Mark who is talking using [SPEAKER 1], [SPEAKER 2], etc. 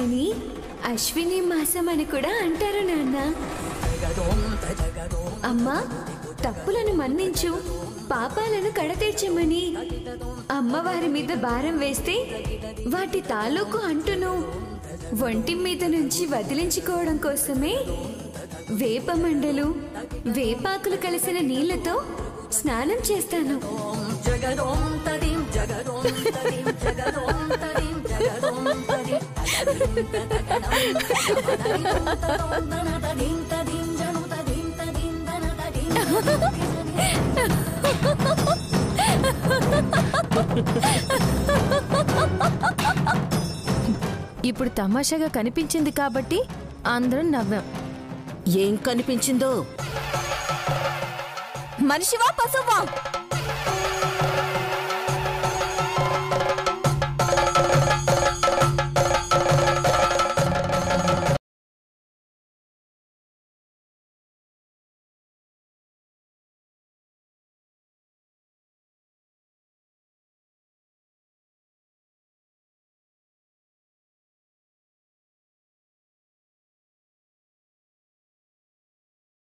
[SPEAKER 1] మాసాలని అశ్విని మాసం అని కూడా అంటారు నాన్న అమ్మా తప్పులను మన్నించు పాపాలను కడతీర్చమని అమ్మవారి మీద భారం వేస్తే వాటి తాలూకు అంటును ఒంటి మీద నుంచి వదిలించుకోవడం కోసమే వేప మండలు వేపాకులు కలిసిన నీళ్లతో స్నానం చేస్తాను
[SPEAKER 2] జగదోం తదిం జగదోం తదిం జగదోం తదిం జగదోం తదిం తదిం తదిం జను తదిం తదిం దన తదిం
[SPEAKER 3] ఇప్పుడు తమాషాగా కనిపించింది కాబట్టి అందరం నవ్వాం
[SPEAKER 4] ఏం కనిపించిందో
[SPEAKER 5] మనిషివా పశువా